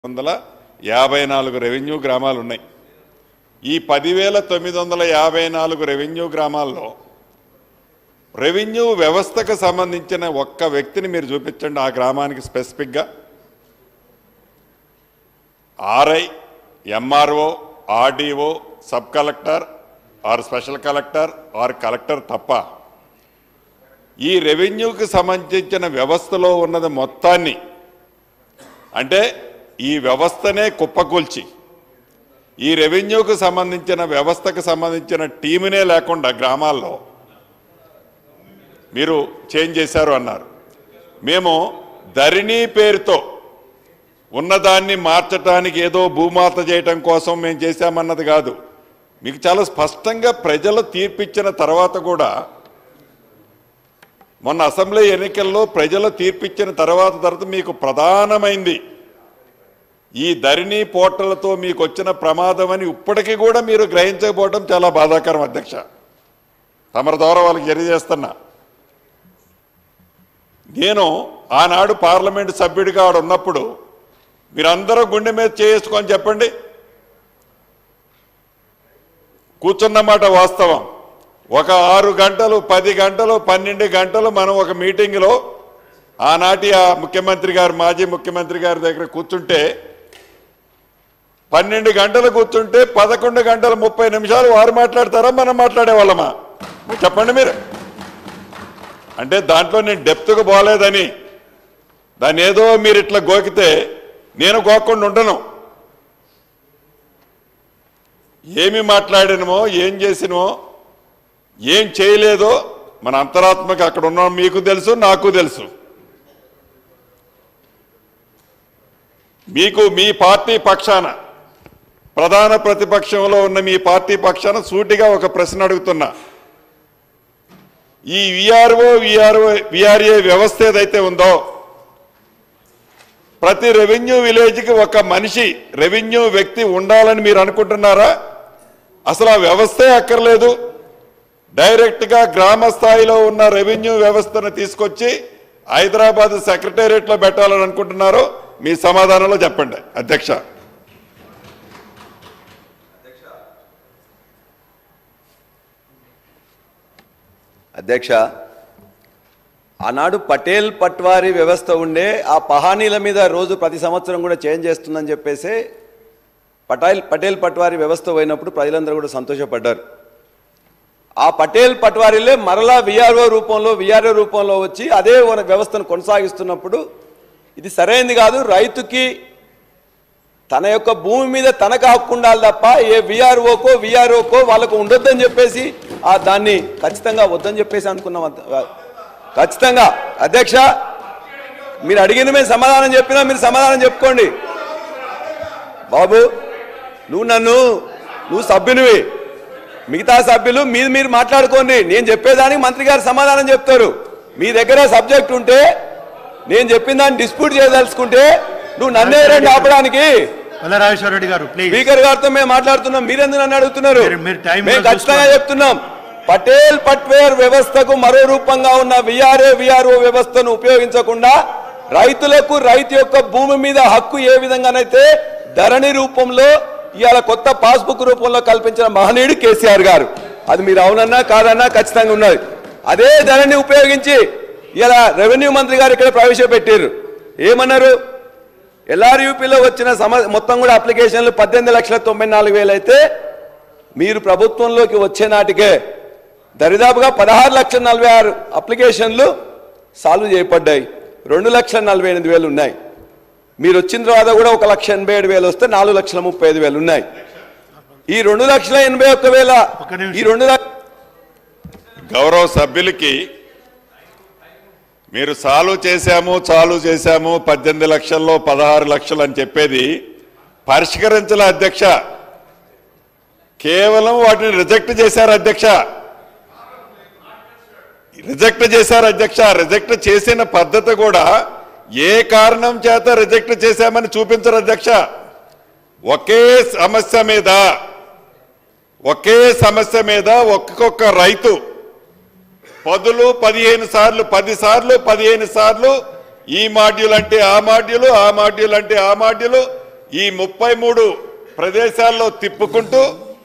వందల యాభై నాలుగు రెవెన్యూ గ్రామాలు ఉన్నాయి ఈ పదివేల తొమ్మిది వందల యాభై నాలుగు రెవెన్యూ గ్రామాల్లో రెవెన్యూ వ్యవస్థకు సంబంధించిన ఒక్క వ్యక్తిని మీరు చూపించండి ఆ గ్రామానికి స్పెసిఫిక్గా RI MRO RDO sub collector or special collector or collector తప్ప ఈ రెవెన్యూకి సంబంధించిన వ్యవస్థలో ఉన్నది మొత్తాన్ని అంటే ఈ వ్యవస్థనే కుప్పకూల్చి ఈ రెవెన్యూకు సంబంధించిన వ్యవస్థకు సంబంధించిన టీమునే లేకుండా గ్రామాల్లో మీరు చేంజ్ చేశారు అన్నారు మేము ధరణి పేరుతో ఉన్నదాన్ని మార్చటానికి ఏదో భూమాత చేయటం కోసం మేము చేశామన్నది కాదు మీకు చాలా స్పష్టంగా ప్రజలు తీర్పిచ్చిన తర్వాత కూడా మొన్న అసెంబ్లీ ఎన్నికల్లో ప్రజలు తీర్పిచ్చిన తర్వాత తర్వాత మీకు ప్రధానమైంది ఈ ధరణి పోర్టలతో మీకు వచ్చిన ప్రమాదం అని ఇప్పటికీ కూడా మీరు గ్రహించకపోవడం చాలా బాధాకరం అధ్యక్ష తమరి ద్వారా వాళ్ళకి తెలియజేస్తున్నా నేను ఆనాడు పార్లమెంటు సభ్యుడిగా ఆడ ఉన్నప్పుడు మీరందరూ గుండె మీద చేసుకొని చెప్పండి కూర్చున్నమాట వాస్తవం ఒక ఆరు గంటలు పది గంటలు పన్నెండు గంటలు మనం ఒక మీటింగ్లో ఆనాటి ఆ ముఖ్యమంత్రి గారు మాజీ ముఖ్యమంత్రి గారి దగ్గర కూర్చుంటే పన్నెండు గంటలు కూర్చుంటే పదకొండు గంటల ముప్పై నిమిషాలు వారు మాట్లాడతారా మనం మాట్లాడే వాళ్ళమా చెప్పండి మీరు అంటే దాంట్లో నేను డెప్త్గా పోలేదని దాన్ని ఏదో మీరు ఇట్లా గోకితే నేను గోకుండా ఉండను ఏమి మాట్లాడినమో ఏం చేసినమో ఏం చేయలేదో మన అంతరాత్మకి అక్కడ ఉన్న మీకు తెలుసు నాకు తెలుసు మీకు మీ పార్టీ పక్షాన ప్రధాన ప్రతిపక్షంలో ఉన్న మీ పార్టీ పక్షాన సూటిగా ఒక ప్రశ్న అడుగుతున్నా ఈ విఆర్ఓ విఆర్ఓ విఆర్ఏ వ్యవస్థ ఏదైతే ఉందో ప్రతి రెవెన్యూ విలేజ్కి ఒక మనిషి రెవెన్యూ వ్యక్తి ఉండాలని మీరు అనుకుంటున్నారా అసలు ఆ వ్యవస్థే అక్కర్లేదు డైరెక్ట్గా గ్రామ స్థాయిలో ఉన్న రెవెన్యూ వ్యవస్థను తీసుకొచ్చి హైదరాబాద్ సెక్రటేరియట్లో పెట్టాలని అనుకుంటున్నారో మీ సమాధానంలో చెప్పండి అధ్యక్ష అధ్యక్ష ఆనాడు పటేల్ పట్వారీ వ్యవస్థ ఉండే ఆ పహానీల మీద రోజు ప్రతి సంవత్సరం కూడా చేంజ్ చేస్తుందని చెప్పేసి పటేల్ పటేల్ పట్వారీ వ్యవస్థ పోయినప్పుడు ప్రజలందరూ కూడా సంతోషపడ్డారు ఆ పటేల్ పట్వారీలే మరలా విఆర్ఓ రూపంలో విఆర్ఓ రూపంలో వచ్చి అదే మన వ్యవస్థను కొనసాగిస్తున్నప్పుడు ఇది సరైనది కాదు రైతుకి తన యొక్క భూమి మీద తనకు హక్కు ఉండాలి తప్ప ఏ విఆర్ఓకో విఆర్ఓకో వాళ్ళకు ఉండొద్దని చెప్పేసి ఆ దాన్ని ఖచ్చితంగా వద్దని చెప్పేసి అనుకున్నాం అంత- ఖచ్చితంగా అధ్యక్ష మీరు అడిగిన మేము సమాధానం చెప్పినా మీరు సమాధానం చెప్పుకోండి బాబు నువ్వు నన్ను నువ్వు సభ్యునివి మిగతా సభ్యులు మీరు మీరు మాట్లాడుకోండి నేను చెప్పేదానికి మంత్రి గారు సమాధానం చెప్తారు మీ దగ్గర సబ్జెక్ట్ ఉంటే నేను చెప్పిన దాన్ని డిస్ప్యూట్ చేయదలుచుకుంటే నువ్వు నన్నే రండి ఆపడానికి వల్లరాజేశ్వర రెడ్డి గారు ప్లీజ్ స్పీకర్ గారితో మేము మాట్లాడుతున్నాం మీరెందుకు నన్ను అడుగుతున్నారు మీరు- మీరు time మేము కూడా ఖచ్చితంగా చూసుకోండి. చెప్తున్నాం పటేల్ పట్వేర్ వ్యవస్థకు మరో రూపంగా ఉన్న విఆర్ఏ విఆర్ఓ వ్యవస్థను ఉపయోగించకుండా రైతులకు రైతు యొక్క భూమి మీద హక్కు ఏ విధంగానైతే ధరణి రూపంలో ఇవాళ కొత్త పాస్బుక్ రూపంలో కల్పించిన మహనీయుడు కేసీఆర్ గారు అది మీరు అవునన్నా కాదన్నా ఖచ్చితంగా ఉన్నది అదే ధరణి ఉపయోగించి ఇలా రెవెన్యూ మంత్రి గారు ఇక్కడ ప్రవేశపెట్టారు ఏమన్నారు ఎల్ఆర్యూపీలో వచ్చిన సమ మొత్తం కూడా అప్లికేషన్లు పద్దెనిమిది లక్షల తొంభై నాలుగు వేలు అయితే మీరు ప్రభుత్వంలోకి వచ్చే నాటికే దరిదాపుగా పదహారు లక్షల నలభై ఆరు అప్లికేషన్లు సాల్వ్ చేయబడ్డాయి రెండు లక్షల నలభై ఎనిమిది వేలు ఉన్నాయి మీరు వచ్చిన తర్వాత కూడా ఒక లక్ష ఎనభై ఏడు వేలు వస్తే నాలుగు లక్షల ముప్పై ఐదు వేలు ఉన్నాయి ఈ రెండు లక్షల ఎనభై ఒక్క వేల ఒక్క నిమిషం. ఈ రెండు లక్ష గౌరవ సభ్యులకి మీరు చాలు చేశాము చాలు చేశాము పద్దెనిమిది లక్షల్లో పదహారు లక్షలు అని చెప్పేది పరిష్కరించాల అధ్యక్ష కేవలం వాటిని రిజెక్ట్ చేశారు అధ్యక్ష రిజెక్ట్ చేశారు అధ్యక్ష రిజెక్ట్ చేసిన పద్ధతి కూడా ఏ కారణం చేత రిజెక్ట్ చేశామని చూపించరు అధ్యక్ష ఒకే సమస్య మీద ఒకే సమస్య మీద ఒక్కొక్క రైతు పదులు పదిహేను సార్లు పది సార్లు పదిహేను సార్లు ఈ మాడ్యూల్ అంటే ఆ మాడ్యూల్ ఆ మాడ్యూల్ అంటే ఆ మాడ్యూల్ ఈ ముప్పై మూడు ప్రదేశాల్లో తిప్పుకుంటూ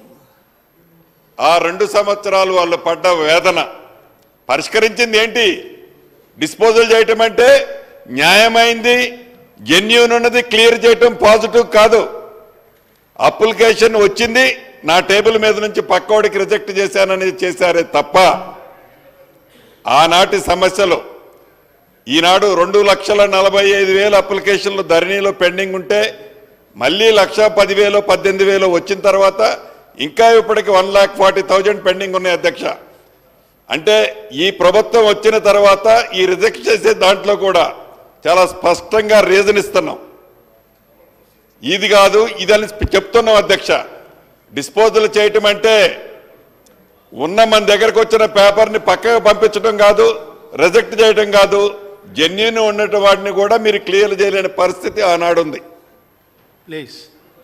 ఆ రెండు సంవత్సరాలు వాళ్ళు పడ్డ వేదన పరిష్కరించింది ఏంటి డిస్పోజల్ చేయటం అంటే న్యాయమైంది జెన్యూన్ ఉన్నది క్లియర్ చేయటం పాజిటివ్ కాదు అప్లికేషన్ వచ్చింది నా టేబుల్ మీద నుంచి పక్కోడికి రిజెక్ట్ చేశానని చేశారే తప్ప ఆనాటి సమస్యలు ఈనాడు రెండు లక్షల నలభై ఐదు వేల అప్లికేషన్లు ధరణిలో పెండింగ్ ఉంటే మళ్ళీ లక్ష పదివేలు పద్దెనిమిది వేలు వచ్చిన తర్వాత ఇంకా ఇప్పటికి one lakh forty thousand pending ఉన్నాయి అధ్యక్ష అంటే ఈ ప్రభుత్వం వచ్చిన తర్వాత ఈ రిజెక్ట్ చేసే దాంట్లో కూడా చాలా స్పష్టంగా రీజన్ ఇస్తున్నాం ఇది కాదు ఇదని చెప్తున్నాం అధ్యక్ష డిస్పోజల్ చేయటం అంటే ఉన్న మన దగ్గరకు వచ్చిన పేపర్ని పక్కకు పంపించడం కాదు రిజెక్ట్ చేయడం కాదు జెన్యున్ ఉన్నట్టు వాటిని కూడా మీరు క్లియర్ చేయలేని పరిస్థితి ఆనాడు ఉంది ప్లీజ్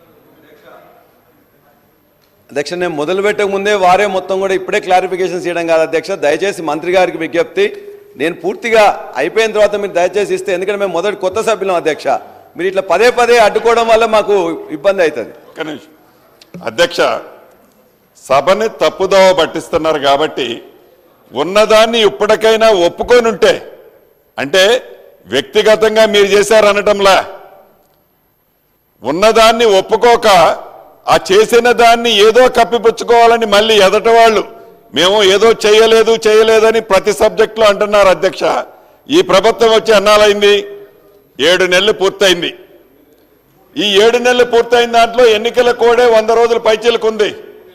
అధ్యక్ష నేను మొదలు పెట్టక ముందే వారే మొత్తం కూడా ఇప్పుడే క్లారిఫికేషన్ చేయడం కాదు అధ్యక్ష దయచేసి మంత్రి గారికి విజ్ఞప్తి నేను పూర్తిగా అయిపోయిన తర్వాత మీరు దయచేసి ఇస్తే ఎందుకంటే మేము మొదటి కొత్త సభ్యులం అధ్యక్ష మీరు ఇట్లా పదే పదే అడ్డుకోవడం వల్ల మాకు ఇబ్బంది అవుతుంది ఒక్క నిమిషం. అధ్యక్ష సభని తప్పుదోవ పట్టిస్తున్నారు కాబట్టి ఉన్నదాన్ని ఇప్పటికైనా ఒప్పుకొని ఉంటే అంటే వ్యక్తిగతంగా మీరు చేశారనటంలా ఉన్నదాన్ని ఒప్పుకోక ఆ చేసిన దాన్ని ఏదో కప్పిపుచ్చుకోవాలని మళ్ళీ ఎదట వాళ్ళు మేము ఏదో చేయలేదు చేయలేదని ప్రతి సబ్జెక్టులో అంటున్నారు అధ్యక్ష ఈ ప్రభుత్వం వచ్చి అన్నాలైంది ఏడు నెలలు పూర్తయింది ఈ ఏడు నెలలు పూర్తయిన దాంట్లో ఎన్నికల కోడే వంద రోజుల పైచీలకు ఉంది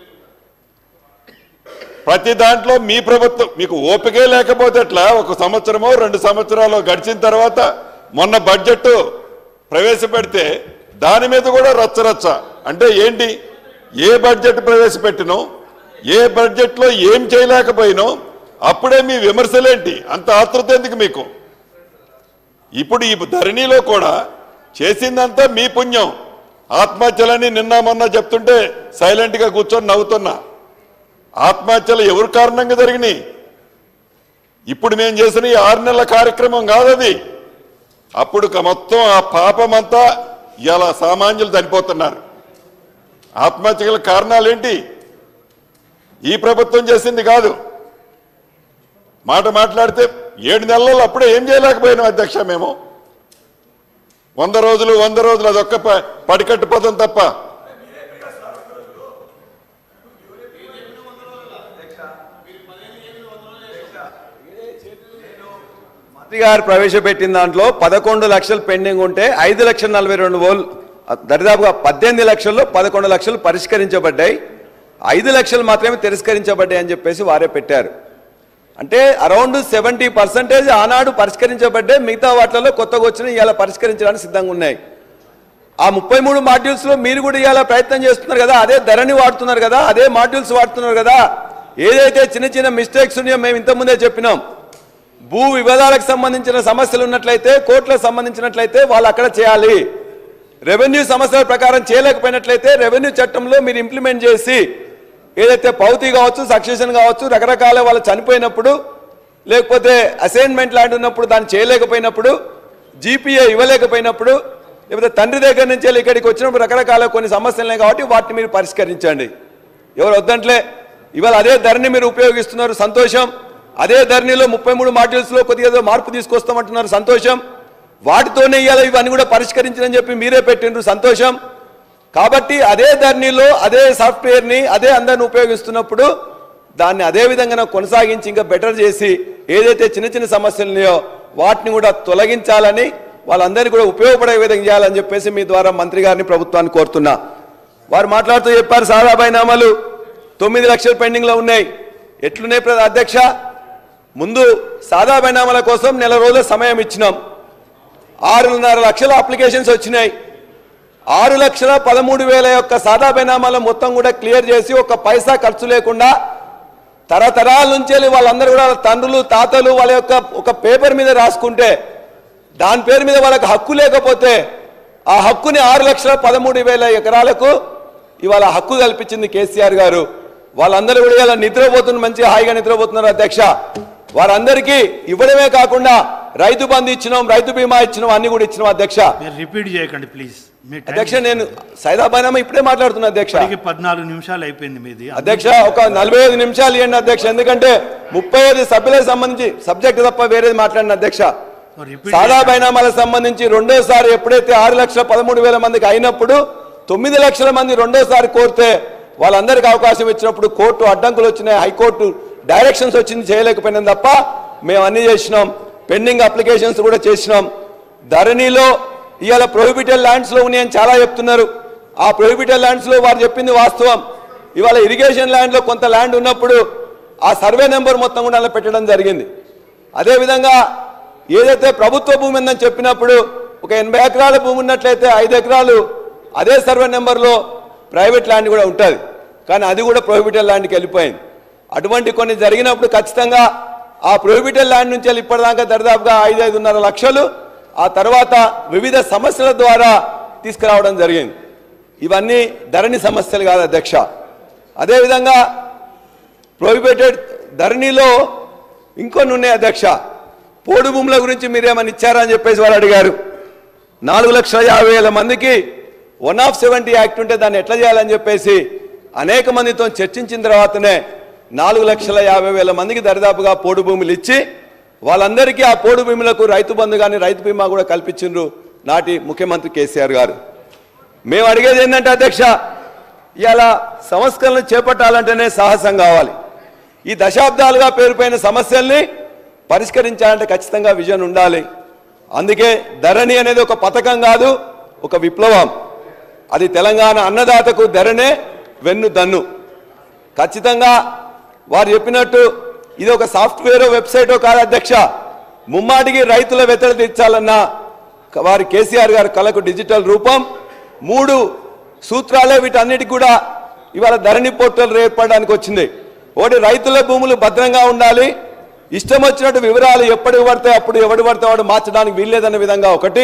ప్రతి దాంట్లో మీ ప్రభుత్వం మీకు ఓపికే లేకపోతే ఎట్లా ఒక సంవత్సరమో రెండు సంవత్సరాలు గడిచిన తర్వాత మొన్న బడ్జెట్ ప్రవేశపెడితే దాని మీద కూడా రచ్చరచ్చ అంటే ఏంటి ఏ బడ్జెట్ ప్రవేశపెట్టినో ఏ బడ్జెట్లో ఏం చేయలేకపోయినో అప్పుడే మీ విమర్శలేంటి అంత ఆతృత ఎందుకు మీకు ఇప్పుడు ఈ ధరణిలో కూడా చేసిందంతా మీ పుణ్యం ఆత్మహత్యలని నిన్న మొన్న చెప్తుంటే సైలెంట్గా కూర్చొని నవ్వుతున్నా ఆత్మహత్యలు ఎవరి కారణంగా జరిగినాయి ఇప్పుడు మేము చేసిన ఈ ఆరు నెలల కార్యక్రమం కాదది అప్పుడు క- మొత్తం ఆ పాపమంతా ఇలా సామాన్యులు చనిపోతున్నారు ఆత్మహత్యల కారణాలు ఏంటి ఈ ప్రభుత్వం చేసింది కాదు మాట మాట్లాడితే ఏడు నెలల్లో అప్పుడే ఏం చేయలేకపోయినాం అధ్యక్ష మేము వంద రోజులు వంద రోజులు అదొక్క ప- పడికట్టు పదం తప్ప మంత్రి గారు ప్రవేశపెట్టిన దాంట్లో పదకొండు లక్షలు పెండింగ్ ఉంటే ఐదు లక్షల నలభై రెండు వేలు దరిదాపుగా పద్దెనిమిది లక్షల్లో పదకొండు లక్షలు పరిష్కరించబడ్డాయి ఐదు లక్షలు మాత్రమే తిరస్కరించబడ్డాయి అని చెప్పేసి వారే పెట్టారు అంటే అరౌండ్ సెవెంటీ పర్సెంటేజ్ ఆనాడు పరిష్కరించబడ్డాయి మిగతా వాటిలో కొత్తగా వచ్చిన ఇవాళ పరిష్కరించడానికి సిద్ధంగా ఉన్నాయి ఆ ముప్పై మూడు మాడ్యూల్స్లో మీరు కూడా ఇవాళ ప్రయత్నం చేస్తున్నారు కదా అదే ధరని వాడుతున్నారు కదా అదే మాడ్యూల్స్ వాడుతున్నారు కదా ఏదైతే చిన్న చిన్న మిస్టేక్స్ ఉన్నాయో మేము ఇంతకుముందే చెప్పినాం భూ వివాదాలకు సంబంధించిన సమస్యలు ఉన్నట్లయితే కోర్టులకు సంబంధించినట్లయితే వాళ్ళు అక్కడ చేయాలి రెవెన్యూ సమస్యల ప్రకారం చేయలేకపోయినట్లయితే రెవెన్యూ చట్టంలో మీరు ఇంప్లిమెంట్ చేసి ఏదైతే పౌతి కావచ్చు సక్సెషన్ కావచ్చు రకరకాల వాళ్ళు చనిపోయినప్పుడు లేకపోతే అసైన్మెంట్ లాంటి ఉన్నప్పుడు దాన్ని చేయలేకపోయినప్పుడు జీపీఏ ఇవ్వలేకపోయినప్పుడు లేకపోతే తండ్రి దగ్గర నుంచి వెళ్ళి ఇక్కడికి వచ్చినప్పుడు రకరకాల కొన్ని సమస్యలు ఉన్నాయి కాబట్టి వాటిని మీరు పరిష్కరించండి ఎవరు వద్దంట్లే ఇవాళ అదే ధరని మీరు ఉపయోగిస్తున్నారు సంతోషం అదే ధరణిలో ముప్పై మూడు మాడ్యూల్స్లో కొద్దిగా ఏదో మార్పు తీసుకొస్తామంటున్నారు సంతోషం వాటితోనే ఇవాళ ఇవన్నీ కూడా పరిష్కరించని చెప్పి మీరే పెట్టిండ్రు సంతోషం కాబట్టి అదే ధరణిలో అదే సాఫ్ట్వేర్ని అదే అందరిని ఉపయోగిస్తున్నప్పుడు దాన్ని అదే విధంగా కొనసాగించి ఇంకా బెటర్ చేసి ఏదైతే చిన్న చిన్న సమస్యలు ఉన్నాయో వాటిని కూడా తొలగించాలని వాళ్ళందరినీ కూడా ఉపయోగపడే విధంగా చేయాలని చెప్పేసి మీ ద్వారా మంత్రి గారిని ప్రభుత్వాన్ని కోరుతున్నా వారు మాట్లాడుతూ చెప్పారు సాదా బైనామాలు తొమ్మిది లక్షలు పెండింగ్లో ఉన్నాయి ఎట్లున్నాయి ప్ర- అధ్యక్ష ముందు సాదా బైనామాల కోసం నెల రోజుల సమయం ఇచ్చినాం ఆరున్నర లక్షల అప్లికేషన్స్ వచ్చినాయి ఆరు లక్షల పదమూడు వేల యొక్క సాదా బైనామాల మొత్తం కూడా క్లియర్ చేసి ఒక పైసా ఖర్చు లేకుండా తరతరాల నుంచి వెళ్ళి వాళ్ళందరూ కూడా వాళ్ళ తండ్రులు తాతలు వాళ్ళ యొక్క ఒక పేపర్ మీద రాసుకుంటే దాని పేరు మీద వాళ్ళకి హక్కు లేకపోతే ఆ హక్కుని ఆరు లక్షల పదమూడు వేల ఎకరాలకు ఇవాళ హక్కు కల్పించింది కేసీఆర్ గారు వాళ్ళందరూ కూడా ఇలా నిద్రపోతున్న మంచి హాయిగా నిద్రపోతున్నారు అధ్యక్ష వారందరికీ ఇవ్వడమే కాకుండా రైతు బంధు ఇచ్చినాం రైతు బీమా ఇచ్చినాం అన్ని కూడా ఇచ్చినాం అధ్యక్ష మీరు రిపీట్ చేయకండి ప్లీజ్ మీ టైం అధ్యక్ష నేను సైదాబాయినామా ఇప్పుడే మాట్లాడుతున్నా అధ్యక్ష ఇప్పటికి పద్నాలుగు నిమిషాలు అయిపోయింది మీది అధ్యక్ష ఒక నలభై ఐదు నిమిషాలు ఇవ్వండి అధ్యక్ష ఎందుకంటే ముప్పై ఐదు సభ్యులకు సంబంధించి సబ్జెక్ట్ తప్ప వేరేది మాట్లాడిన అధ్యక్ష సో రిపీట్ సాదా బైనామాలకు సంబంధించి రెండోసారి ఎప్పుడైతే ఆరు లక్షల పదమూడు వేల మందికి అయినప్పుడు తొమ్మిది లక్షల మంది రెండోసారి కోరితే వాళ్ళందరికీ అవకాశం ఇచ్చినప్పుడు కోర్టు అడ్డంకులు వచ్చినాయి హైకోర్టు డైరెక్షన్స్ వచ్చింది చేయలేకపోయినాం తప్ప మేము అన్ని చేసినాం పెండింగ్ అప్లికేషన్స్ కూడా చేసినాం ధరణిలో ఇవాళ ప్రొహిబిటెడ్ ల్యాండ్స్ లో ఉన్నాయని చాలా చెప్తున్నారు ఆ ప్రొహిబిటెడ్ ల్యాండ్స్ లో వారు చెప్పింది వాస్తవం ఇవాళ ఇరిగేషన్ ల్యాండ్ లో కొంత ల్యాండ్ ఉన్నప్పుడు ఆ సర్వే నెంబర్ మొత్తం కూడా అలా పెట్టడం జరిగింది అదేవిధంగా ఏదైతే ప్రభుత్వ భూమి ఉందని చెప్పినప్పుడు ఒక ఎనభై ఎకరాల భూమి ఉన్నట్లయితే ఐదు ఎకరాలు అదే సర్వే నెంబర్లో ప్రైవేట్ ల్యాండ్ కూడా ఉంటుంది కానీ అది కూడా ప్రొహిబిటెడ్ ల్యాండ్కి వెళ్ళిపోయింది అటువంటి కొన్ని జరిగినప్పుడు ఖచ్చితంగా ఆ ప్రొహిబిటెడ్ ల్యాండ్ నుంచి వెళ్ళి ఇప్పటిదాకా దరిదాపుగా ఐదు ఐదున్నర లక్షలు ఆ తర్వాత వివిధ సమస్యల ద్వారా తీసుకురావడం జరిగింది ఇవన్నీ ధరణి సమస్యలు కాదు అధ్యక్ష అదేవిధంగా ప్రొహిబిటెడ్ ధరణిలో ఇంకొన్ని ఉన్నాయి అధ్యక్ష పోడు భూముల గురించి మీరేమని ఇచ్చారా అని చెప్పేసి వాళ్ళు అడిగారు నాలుగు లక్షల యాభై వేల మందికి వన్ ఆఫ్ సెవెంటీ యాక్ట్ ఉంటే దాన్ని ఎట్లా చేయాలని చెప్పేసి అనేక మందితో చర్చించిన తర్వాతనే నాలుగు లక్షల యాభై వేల మందికి దరిదాపుగా పోడు భూములు ఇచ్చి వాళ్ళందరికీ ఆ పోడు భూములకు రైతు బంధు కానీ రైతు బీమా కూడా కల్పించిండ్రు నాటి ముఖ్యమంత్రి కేసీఆర్ గారు మేము అడిగేది ఏంటంటే అధ్యక్ష ఇవాళ సంస్కరణలు చేపట్టాలంటేనే సాహసం కావాలి ఈ దశాబ్దాలుగా పేరుపోయిన సమస్యల్ని పరిష్కరించాలంటే ఖచ్చితంగా విజన్ ఉండాలి అందుకే ధరణి అనేది ఒక పథకం కాదు ఒక విప్లవం అది తెలంగాణ అన్నదాతకు ధరణే వెన్ను దన్ను ఖచ్చితంగా వారు చెప్పినట్టు ఇది ఒక సాఫ్ట్వేర్ వెబ్సైటో కాదు అధ్యక్ష ముమ్మాటికి రైతుల వెతలు తీర్చాలన్న వారి కేసీఆర్ గారి కళకు డిజిటల్ రూపం మూడు సూత్రాలే వీటన్నిటికి కూడా ఇవాళ ధరణి పోర్టల్ ఏర్పడడానికి వచ్చింది ఒకటి రైతుల భూములు భద్రంగా ఉండాలి ఇష్టం వచ్చినట్టు వివరాలు ఎప్పుడు పడితే అప్పుడు ఎవడు పడితే వాడు మార్చడానికి వీల్లేదన్న విధంగా ఒకటి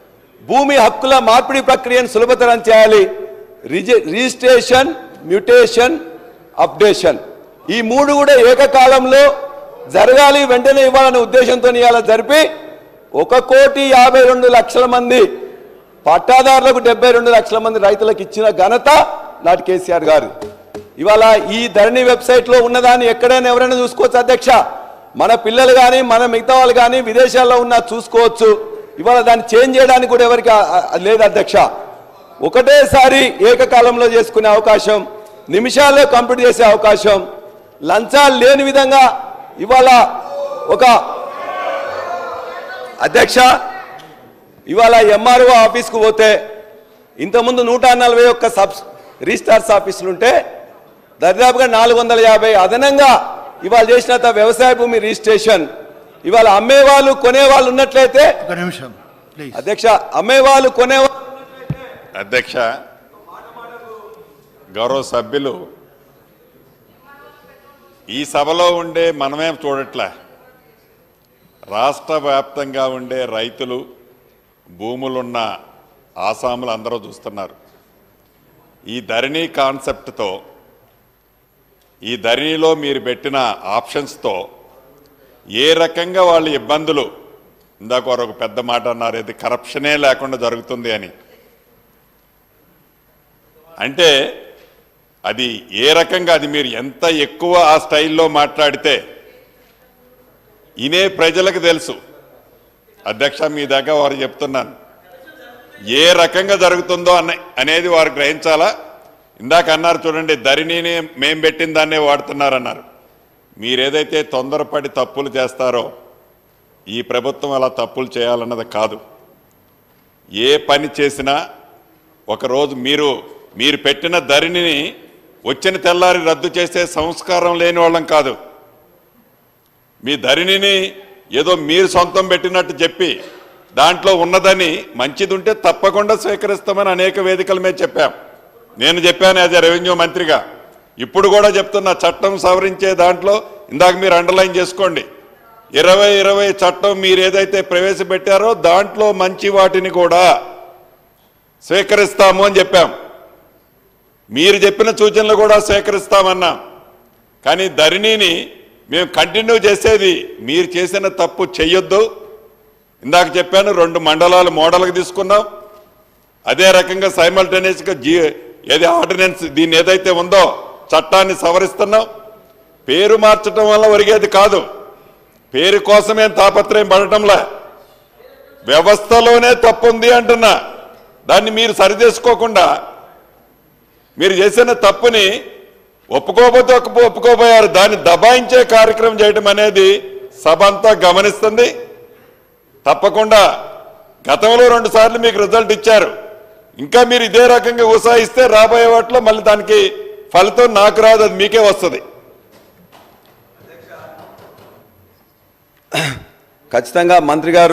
భూమి హక్కుల మార్పిడి ప్రక్రియను సులభతరం చేయాలి రిజి- రిజిస్ట్రేషన్ మ్యూటేషన్ అప్డేషన్ ఈ మూడు కూడా ఏకకాలంలో జరగాలి వెంటనే ఇవ్వాలనే ఉద్దేశంతో ఇవాళ జరిపి ఒక కోటి యాభై రెండు లక్షల మంది పట్టాదారులకు డెబ్బై రెండు లక్షల మంది రైతులకు ఇచ్చిన ఘనత నాటి కేసీఆర్ గారు ఇవాళ ఈ ధరణి వెబ్సైట్ లో ఉన్నదాన్ని ఎక్కడైనా ఎవరైనా చూసుకోవచ్చు అధ్యక్ష మన పిల్లలు కానీ మన మిగతా వాళ్ళు కానీ విదేశాల్లో ఉన్న చూసుకోవచ్చు ఇవాళ దాన్ని చేంజ్ చేయడానికి కూడా ఎవరికి ఆ- ఆ- లేదు అధ్యక్ష ఒకటేసారి ఏకకాలంలో చేసుకునే అవకాశం నిమిషాల్లో కంప్లీట్ చేసే అవకాశం లంచాలు లేని విధంగా ఇవాళ ఒక అధ్యక్ష ఇవాళ ఎంఆర్ఓ ఆఫీస్కు పోతే ఇంతకుముందు నూట నలభై ఒక్క సబ్ రిజిస్టార్స్ ఆఫీసులు ఉంటే దరిదాపుగా నాలుగు వందల యాభై అదనంగా ఇవాళ చేసినంత వ్యవసాయ భూమి రిజిస్ట్రేషన్ ఇవాళ అమ్మేవాళ్ళు కొనేవాళ్ళు ఉన్నట్లయితే ఒక నిమిషం ప్లీజ్ అధ్యక్ష అమ్మేవాళ్ళు కొనేవాళ్ళు అధ్యక్ష గౌరవ సభ్యులు ఈ సభలో ఉండే మనమేం చూడట్లే రాష్ట్ర వ్యాప్తంగా ఉండే రైతులు భూములున్న ఆసాములు అందరూ చూస్తున్నారు ఈ ధరణి కాన్సెప్ట్తో ఈ ధరణిలో మీరు పెట్టిన ఆప్షన్స్తో ఏ రకంగా వాళ్ళ ఇబ్బందులు ఇందాక వారు ఒక పెద్ద మాట అన్నారు ఇది కరప్షనే లేకుండా జరుగుతుంది అని అంటే అది ఏ రకంగా అది మీరు ఎంత ఎక్కువ ఆ స్టైల్లో మాట్లాడితే ఇనే ప్రజలకు తెలుసు అధ్యక్ష మీ దగ్గర వారు చెప్తున్నాను ఏ రకంగా జరుగుతుందో అన్న అనేది వారు గ్రహించాలా ఇందాక అన్నారు చూడండి ధరణిని మేం పెట్టిన దాన్నే వాడుతున్నారన్నారు మీరేదైతే తొందరపడి తప్పులు చేస్తారో ఈ ప్రభుత్వం అలా తప్పులు చేయాలన్నది కాదు ఏ పని చేసినా ఒకరోజు మీరు మీరు పెట్టిన ధరణిని వచ్చిన తెల్లారి రద్దు చేసే సంస్కారం లేని వాళ్ళం కాదు మీ ధరణిని ఏదో మీరు సొంతం పెట్టినట్టు చెప్పి దాంట్లో ఉన్నదని మంచిది ఉంటే తప్పకుండా స్వీకరిస్తామని అనేక వేదికల మీద చెప్పాం నేను చెప్పాను యాజ్ ఎ రెవెన్యూ మంత్రిగా ఇప్పుడు కూడా చెప్తున్నా చట్టం సవరించే దాంట్లో ఇందాక మీరు అండర్లైన్ చేసుకోండి ఇరవై ఇరవై చట్టం మీరు ఏదైతే ప్రవేశపెట్టారో దాంట్లో మంచి వాటిని కూడా స్వీకరిస్తాము అని చెప్పాం మీరు చెప్పిన సూచనలు కూడా స్వీకరిస్తామన్నాం కానీ ధరణిని మేము కంటిన్యూ చేసేది మీరు చేసిన తప్పు చెయ్యొద్దు ఇందాక చెప్పాను రెండు మండలాలు మోడల్కి తీసుకున్నాం అదే రకంగా సైమల్టేనియస్గా జీ ఏది ఆర్డినెన్స్ దీన్ని ఏదైతే ఉందో చట్టాన్ని సవరిస్తున్నాం పేరు మార్చడం వల్ల ఒరిగేది కాదు పేరు కోసమేం తాపత్రయం పడటంలా వ్యవస్థలోనే తప్పుంది అంటున్నా దాన్ని మీరు సరిచేసుకోకుండా మీరు చేసిన తప్పుని ఒప్పుకోకపోతే ఒప్పుకో ఒప్పుకోపోయారు దాన్ని దబాయించే కార్యక్రమం చేయడం అనేది సభ అంతా గమనిస్తుంది తప్పకుండా గతంలో రెండు సార్లు మీకు రిజల్ట్ ఇచ్చారు ఇంకా మీరు ఇదే రకంగా ఉత్సాహిస్తే రాబోయే వాటిలో మళ్ళీ దానికి ఫలితం నాకు రాదు అది మీకే వస్తుంది ఖచ్చితంగా మంత్రి గారు